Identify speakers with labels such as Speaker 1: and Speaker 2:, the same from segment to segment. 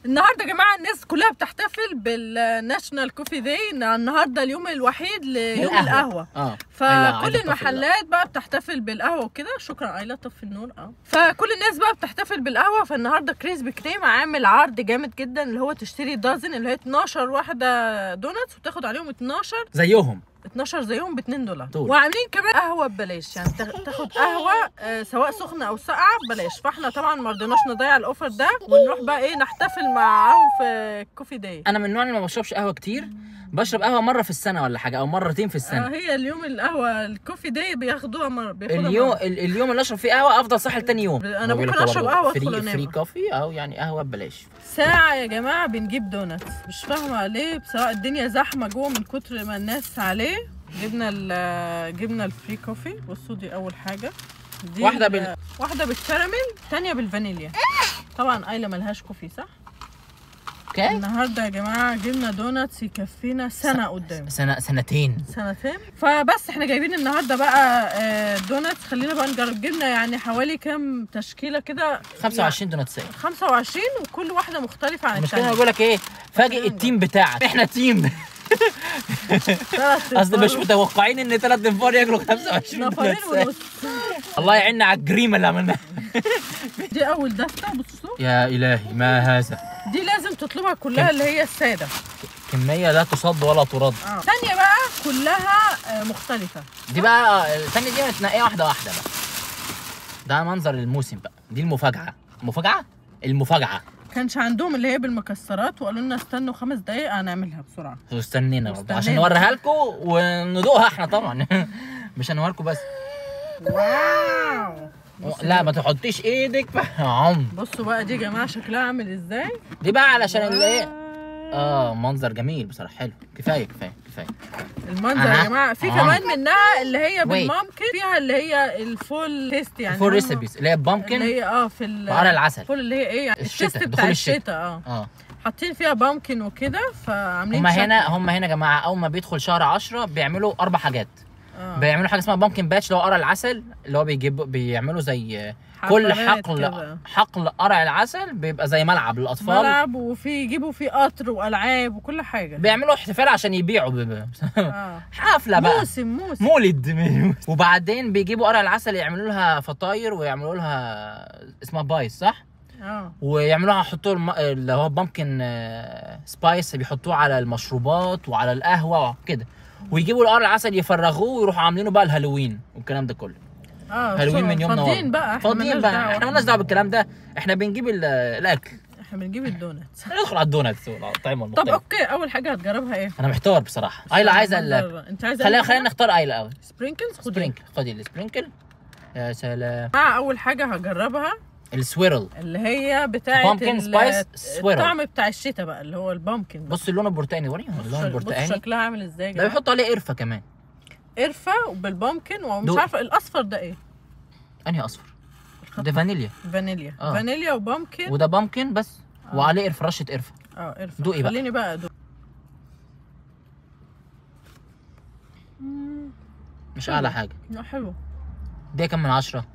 Speaker 1: النهارده يا جماعه الناس كلها بتحتفل بالناشونال كوفي داي النهارده اليوم الوحيد ليوم القهوه
Speaker 2: اه
Speaker 1: فكل
Speaker 2: عايزة
Speaker 1: المحلات بقى بتحتفل بالقهوه وكده شكرا ايلا طفي النور اه فكل الناس بقى بتحتفل بالقهوه فالنهارده كريسبي كريم عامل عرض جامد جدا اللي هو تشتري دازن اللي هي 12 واحده دوناتس وتاخد عليهم 12
Speaker 2: زيهم
Speaker 1: 12 زيهم ب 2 دولار
Speaker 2: دول.
Speaker 1: وعاملين كمان قهوه ببلاش يعني تاخ- تاخد قهوه آه، سواء سخنه او ساقعه ببلاش فاحنا طبعا ما رضيناش نضيع الاوفر ده ونروح بقى ايه نحتفل معاهم في كوفي داي
Speaker 2: انا من النوع اللي ما بشربش قهوه كتير بشرب قهوه مره في السنه ولا حاجه او مرتين في
Speaker 1: آه
Speaker 2: السنه
Speaker 1: هي اليوم القهوه الكوفي داي بياخدوها مره بياخدوها
Speaker 2: اليوم
Speaker 1: مرة.
Speaker 2: ال- اليوم اللي اشرب فيه قهوه افضل صاحي لتاني يوم
Speaker 1: أنا
Speaker 2: هو بيقول
Speaker 1: ممكن
Speaker 2: لك
Speaker 1: أشرب
Speaker 2: برضه
Speaker 1: قهوة أدخل
Speaker 2: فري
Speaker 1: أنام.
Speaker 2: فري كوفي او يعني قهوه ببلاش
Speaker 1: ساعة يا جماعة بنجيب دوناتس مش فاهمة ليه بصراحة الدنيا زحمة جوه من كتر ما الناس عليه جبنا ال جبنا الفري كوفي بصوا دي أول حاجة دي
Speaker 2: واحدة
Speaker 1: ال-
Speaker 2: بال-
Speaker 1: واحدة بالكراميل تانية بالفانيليا طبعا ايلا ملهاش كوفي صح؟
Speaker 2: اوكي
Speaker 1: النهارده يا جماعة جبنا دوناتس يكفينا سنة قدام
Speaker 2: سنه سنتين
Speaker 1: سنتين فبس احنا جايبين النهارده بقى آه، دوناتس خلينا بقى نجرب جبنا يعني حوالي كام تشكيلة كده
Speaker 2: 25 دونات ساعه
Speaker 1: 25 وكل واحدة مختلفة عن
Speaker 2: المشكله انا
Speaker 1: الثانية
Speaker 2: بقول لك ايه فاجئ التيم بتاعك احنا تيم
Speaker 1: ثلاث
Speaker 2: اصل مش
Speaker 1: أنفار.
Speaker 2: متوقعين ان ثلاث انفار ياكلوا 25
Speaker 1: نفرين
Speaker 2: دونات ساعة.
Speaker 1: ونص
Speaker 2: الله يعيننا على الجريمه اللي عملناها
Speaker 1: دي اول دفتة بصوا
Speaker 2: يا الهي ما هذا
Speaker 1: دي لازم تطلبها كلها اللي هي السادة
Speaker 2: كميه لا تصد ولا ترد
Speaker 1: اه الثانية بقى كلها آه، مختلفة
Speaker 2: دي بقى الثانيه دي هنتنقيها واحده واحده بقى ده منظر الموسم بقى دي المفاجاه مفاجاه المفاجاه
Speaker 1: كانش عندهم اللي هي بالمكسرات وقالوا لنا استنوا خمس دقايق هنعملها بسرعة
Speaker 2: واستنينا برضه عشان
Speaker 1: واستنينا.
Speaker 2: نوريها لكم وندوقها احنا طبعا مش هنوريها لكم بس
Speaker 1: واو
Speaker 2: لا ما تحطيش ايدك بقى عم
Speaker 1: بصوا بقى دي يا جماعة شكلها عامل ازاي
Speaker 2: دي بقى علشان اللي ايه اه منظر جميل بصراحه حلو كفايه كفايه كفايه
Speaker 1: المنظر
Speaker 2: أها.
Speaker 1: يا جماعة في
Speaker 2: آه.
Speaker 1: كمان منها اللي هي
Speaker 2: Wait.
Speaker 1: بالمامكن فيها اللي هي الفول تيست يعني
Speaker 2: فور
Speaker 1: هم-
Speaker 2: ريسيبيز اللي هي
Speaker 1: اللي
Speaker 2: بامكن
Speaker 1: هي اه في ال-
Speaker 2: وعلى العسل
Speaker 1: الفول اللي هي ايه يعني
Speaker 2: الشتا،
Speaker 1: التيست
Speaker 2: دخول
Speaker 1: بتاع
Speaker 2: الشتا.
Speaker 1: الشتا اه
Speaker 2: اه
Speaker 1: حاطين فيها بامكن وكده فعاملين
Speaker 2: هم
Speaker 1: شكل.
Speaker 2: هنا هم هنا يا جماعه اول ما بيدخل شهر 10 بيعملوا اربع حاجات
Speaker 1: آه.
Speaker 2: بيعملوا حاجه اسمها بامكن باتش اللي هو قرع العسل اللي هو بيجيب بيعملوا زي كل
Speaker 1: حفلات
Speaker 2: حقل
Speaker 1: كده.
Speaker 2: حقل قرع العسل بيبقى زي ملعب للاطفال
Speaker 1: ملعب وفي يجيبوا فيه قطر والعاب وكل حاجه
Speaker 2: بيعملوا احتفال عشان يبيعوا ب- ب-
Speaker 1: اه
Speaker 2: حفله بقى
Speaker 1: موسم موسم
Speaker 2: مولد وبعدين بيجيبوا قرع العسل يعملوا لها فطاير ويعملوا لها اسمها بايس صح
Speaker 1: اه
Speaker 2: ويعملوها يحطوا الم... اللي هو بامكن سبايس بيحطوه على المشروبات وعلى القهوه وكده ويجيبوا القرع العسل يفرغوه ويروحوا عاملينه بقى الهالوين والكلام ده كله
Speaker 1: اه
Speaker 2: هالوين
Speaker 1: شو-
Speaker 2: من يومنا
Speaker 1: فاضيين بقى احنا
Speaker 2: فاضيين
Speaker 1: مالناش
Speaker 2: بقى
Speaker 1: دعوة.
Speaker 2: احنا مالناش دعوه بالكلام ده احنا بنجيب ال- الاكل
Speaker 1: احنا بنجيب الدونات
Speaker 2: ندخل على الدوناتس والطعم
Speaker 1: طب اوكي اول حاجه هتجربها ايه
Speaker 2: انا محتار بصراحه ايلا عايزه ال...
Speaker 1: المنظر- انت عايزه
Speaker 2: خلينا خلينا نختار ايلا الاول
Speaker 1: سبرينكلز خدي
Speaker 2: سبرينكل خدي السبرينكل يا سلام
Speaker 1: مع اول حاجه هجربها
Speaker 2: السويرل
Speaker 1: اللي هي بتاعه
Speaker 2: Pumpkin spice swirl.
Speaker 1: الطعم بتاع الشتاء بقى اللي هو البامكن بقى.
Speaker 2: بص اللون البرتقاني وريهم اللون
Speaker 1: بص
Speaker 2: البرتقاني
Speaker 1: شكلها عامل ازاي يا
Speaker 2: ده
Speaker 1: جماعه
Speaker 2: بيحطوا عليه قرفه كمان
Speaker 1: قرفه وبالبامكن ومش
Speaker 2: دوق.
Speaker 1: عارفه الاصفر ده ايه
Speaker 2: انهي اصفر ده فانيليا
Speaker 1: فانيليا
Speaker 2: آه.
Speaker 1: فانيليا وبامكن
Speaker 2: وده بامكن بس
Speaker 1: آه.
Speaker 2: وعليه قرفه رشه قرفه
Speaker 1: اه قرفه
Speaker 2: دوقي بقى.
Speaker 1: خليني بقى ادوق
Speaker 2: مش
Speaker 1: حلو.
Speaker 2: اعلى حاجه
Speaker 1: لا حلو
Speaker 2: دي كام من عشرة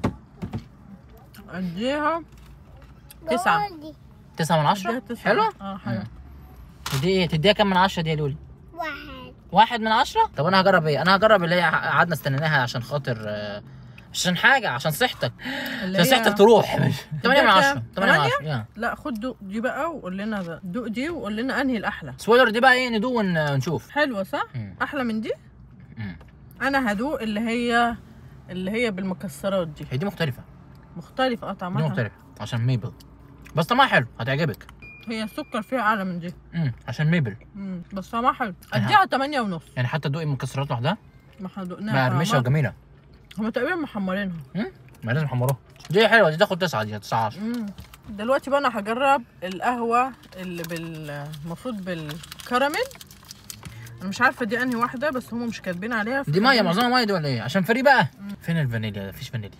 Speaker 1: اديها تسعة
Speaker 2: تسعة من عشرة
Speaker 1: اديها تسعة
Speaker 2: حلو
Speaker 1: اه حلو
Speaker 2: مم. دي ايه تديها كام من عشرة دي يا لولي
Speaker 3: واحد
Speaker 2: واحد من عشرة طب انا هجرب ايه انا هجرب اللي هي قعدنا استنيناها عشان خاطر آه، عشان حاجة عشان صحتك
Speaker 1: اللي
Speaker 2: عشان
Speaker 1: هي-
Speaker 2: صحتك تروح مش 8 من
Speaker 1: كام؟
Speaker 2: 10 8 من
Speaker 1: تمانية؟
Speaker 2: 10 يا
Speaker 1: لا خد دوق دي بقى وقول لنا ده. دوق دي وقول لنا انهي الاحلى
Speaker 2: سويلر دي بقى ايه ندوق ون- ونشوف
Speaker 1: حلوه صح
Speaker 2: مم.
Speaker 1: احلى من دي
Speaker 2: مم.
Speaker 1: انا هدوق اللي هي اللي هي بالمكسرات دي
Speaker 2: هي دي مختلفة
Speaker 1: مختلفه اه
Speaker 2: دي
Speaker 1: طعمها
Speaker 2: مختلفة عشان ميبل بس طعمها حلو هتعجبك
Speaker 1: هي السكر فيها اعلى من دي
Speaker 2: امم عشان ميبل
Speaker 1: مم. بس طعمها حلو
Speaker 2: أها.
Speaker 1: اديها 8 ونص
Speaker 2: يعني حتى دوقي المكسرات لوحدها
Speaker 1: ما احنا دقناها
Speaker 2: مقرمشة
Speaker 1: طعمها-
Speaker 2: وجميلة
Speaker 1: هما تقريبا محمرينها
Speaker 2: امم ما لازم حمروها دي حلوة دي تاخد تسعة دي تسعة عشرة
Speaker 1: مم. دلوقتي بقى انا هجرب القهوه اللي بال المفروض بالكراميل انا مش عارفه دي انهي واحده بس هم مش كاتبين عليها
Speaker 2: دي مية معظمها مية دي ولا ايه عشان فري بقى فين الفانيليا مفيش فانيليا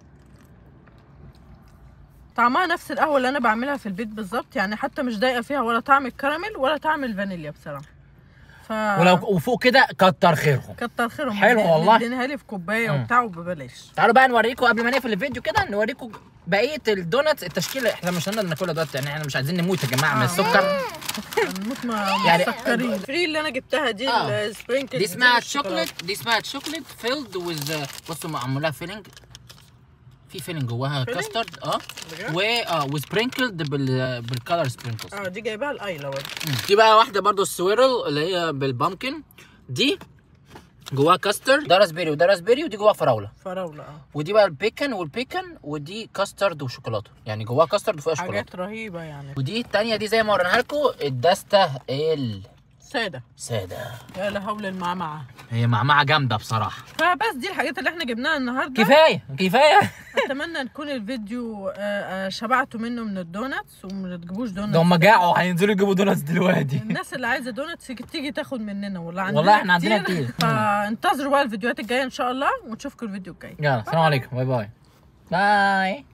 Speaker 1: طعمها نفس القهوه اللي انا بعملها في البيت بالظبط يعني حتى مش ضايقه فيها ولا طعم الكراميل ولا طعم الفانيليا بصراحه ف
Speaker 2: ولو وفوق كده كتر خيرهم
Speaker 1: كتر خيرهم
Speaker 2: حلو والله.
Speaker 1: ادينها لي في كوبايه
Speaker 2: مم.
Speaker 1: وبتاع وببلاش
Speaker 2: تعالوا بقى نوريكم قبل ما نقفل الفيديو كده نوريكم بقيه الدوناتس التشكيله احنا مش هنقدر ناكلها دلوقتي يعني احنا مش عايزين نموت يا جماعه من
Speaker 1: آه.
Speaker 2: السكر
Speaker 1: هنموت ما
Speaker 2: يعني-
Speaker 1: مسكرين الفري اللي انا جبتها دي
Speaker 2: آه.
Speaker 1: السبرينكل
Speaker 2: دي اسمها شوكليت دي اسمها شوكليت فيلد ويز بصوا معمولها فيلنج في فيلنج جواها
Speaker 1: Filling؟
Speaker 2: كاسترد اه
Speaker 1: بجد؟
Speaker 2: و اه وسبرينكلد بال بالكالر سبرينكلز
Speaker 1: اه دي جايباها الايلا ورد
Speaker 2: دي بقى واحده برضو السويرل اللي هي بالبامكن دي جواها كاسترد ده راسبيري وده راسبيري ودي جواها فراوله
Speaker 1: فراوله اه
Speaker 2: ودي بقى البيكن والبيكن ودي كاسترد وشوكولاته يعني جواها كاسترد وفيها شوكولاته
Speaker 1: حاجات رهيبه يعني
Speaker 2: ودي التانية دي زي ما وريناها لكم الدستة
Speaker 1: ساده
Speaker 2: السادة
Speaker 1: يا لهول المعمعه
Speaker 2: هي معمعة جامدة بصراحة
Speaker 1: فبس دي الحاجات اللي احنا جبناها النهارده
Speaker 2: كفاية كفاية
Speaker 1: اتمنى نكون الفيديو آه، آه، شبعتوا منه من الدوناتس وما تجيبوش دوناتس
Speaker 2: ده هم جاعوا هينزلوا يجيبوا دوناتس دلوقتي
Speaker 1: الناس اللي عايزه دوناتس تيجي تاخد مننا والله عندنا
Speaker 2: والله احنا عندنا كتير.
Speaker 1: فانتظروا بقى الفيديوهات الجايه ان شاء الله ونشوفكم الفيديو الجاي
Speaker 2: يلا السلام عليكم باي باي باي